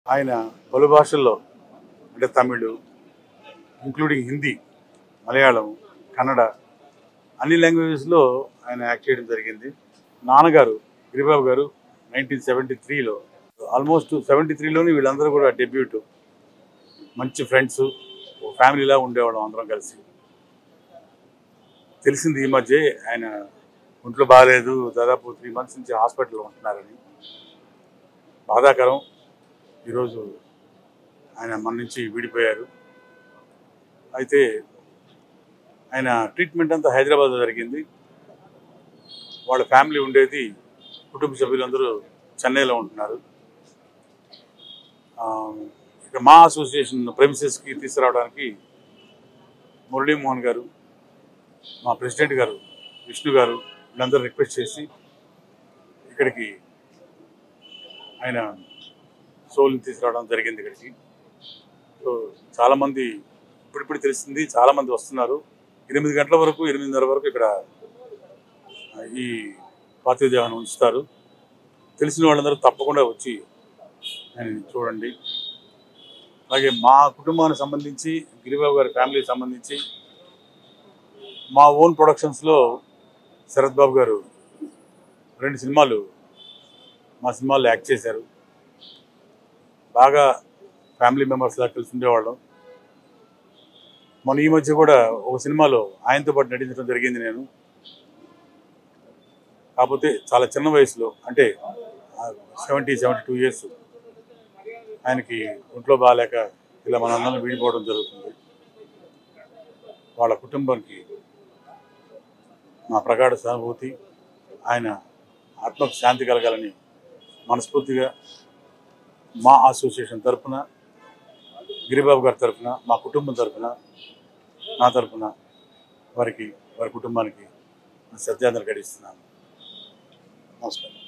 ఆయన పలు భాషల్లో అంటే తమిళ్ ఇంక్లూడింగ్ హిందీ మలయాళం కన్నడ అన్ని లాంగ్వేజెస్లో ఆయన యాక్ట్ చేయడం జరిగింది నాన్నగారు గిరిబాబు గారు నైన్టీన్ సెవెంటీ త్రీలో ఆల్మోస్ట్ సెవెంటీ త్రీలోనే వీళ్ళందరూ కూడా డెబ్యూట్ మంచి ఫ్రెండ్స్ ఫ్యామిలీలా ఉండేవాళ్ళం అందరం కలిసి తెలిసింది ఈ మధ్య ఆయన ఒంట్లో బాగాలేదు దాదాపు త్రీ మంత్స్ నుంచి హాస్పిటల్లో ఉంటున్నారని బాధాకరం ఈరోజు ఆయన మన నుంచి విడిపోయారు అయితే ఆయన ట్రీట్మెంట్ అంతా హైదరాబాద్లో జరిగింది వాళ్ళ ఫ్యామిలీ ఉండేది కుటుంబ సభ్యులందరూ చెన్నైలో ఉంటున్నారు ఆ, ఇక్కడ మా అసోసియేషన్ ప్రెమిసెస్కి తీసుకురావడానికి మురళీమోహన్ గారు మా ప్రెసిడెంట్ గారు విష్ణు గారు వీళ్ళందరూ రిక్వెస్ట్ చేసి ఇక్కడికి ఆయన సోల్ని తీసుకురావడం జరిగింది ఇక్కడికి సో చాలామంది ఇప్పుడిప్పుడు తెలిసింది చాలామంది వస్తున్నారు ఎనిమిది గంటల వరకు ఎనిమిదిన్నర వరకు ఇక్కడ ఆ, ఈ పార్థివ దేహాన్ని ఉంచుతారు తెలిసిన వాళ్ళందరూ తప్పకుండా వచ్చి ఆయన చూడండి అలాగే మా కుటుంబానికి సంబంధించి గిరిబాబు గారి ఫ్యామిలీకి సంబంధించి మా ఓన్ ప్రొడక్షన్స్లో శరత్ బాబు గారు రెండు సినిమాలు మా సినిమాల్లో యాక్ట్ చేశారు బాగా ఫ్యామిలీ మెంబర్స్ దాకా కలిసి ఉండేవాళ్ళం మొన్న ఈ మధ్య కూడా ఒక సినిమాలో ఆయనతో పాటు నటించడం జరిగింది నేను కాకపోతే చాలా చిన్న వయసులో అంటే సెవెంటీ సెవెంటీ టూ ఇయర్స్ ఆయనకి ఒంట్లో బాగాలేక ఇలా మన అందరం వీడిపోవడం జరుగుతుంది వాళ్ళ కుటుంబానికి మా ప్రగాఢ సానుభూతి ఆయన ఆత్మకు శాంతి కలగాలని మనస్ఫూర్తిగా మా అసోసియేషన్ తరఫున గిరిబాబు గారి తరఫున మా కుటుంబం తరఫున నా తరఫున వారికి వారి కుటుంబానికి శ్రద్ధాంజలి గడిస్తున్నాను నమస్కారం